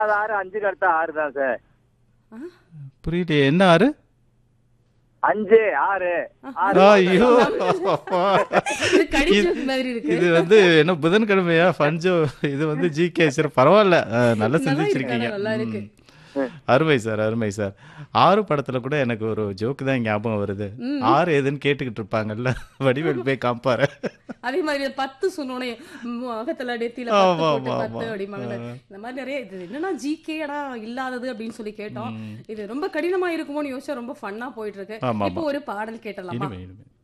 அது ஆறு அஞ்சுக்கு அடுத்த ஆறு தான் சார் புரியலையே என்ன ஆறு அஞ்சு ஆறு ஆறு ஐயோ இது கடி joke மாதிரி இருக்கு இது வந்து என்ன புதன்கிழமையா ஃபன்ஜோ இது வந்து ஜி கே சார் பரவாயில்ல அஹ், நல்லா நல்லா சிந்திச்சிருக்கீங்க இருக்கு, நல்லா இருக்கு. ம். அருமை சார் அருமை சார் ஆறு படத்துல கூட எனக்கு ஒரு ஜோக்கு தான் ஞாபகம் வருது ஆறு எதுன்னு கேட்டுக்கிட்டு இருப்பாங்கல்ல வடிவேல் போய் காப்பாரு அதே மாதிரி இந்த பத்து சொன்னோனே முகத்துல நெத்தியில ஆமா, பத்து போட்டு ஆமா, பத்து ஆமா. அப்படிம்பாங்க இந்த மாதிரி நிறைய இது என்னன்னா ஜிகேடா இல்லாதது அப்படின்னு சொல்லி கேட்டோம் இது ரொம்ப கடினமா இருக்குமோன்னு யோசிச்சா ரொம்ப ஃபன்னா போயிட்டு இருக்கு ஆமா, இப்போ ஒரு பாடல் கேட்டலாமா இனிமே இனிமே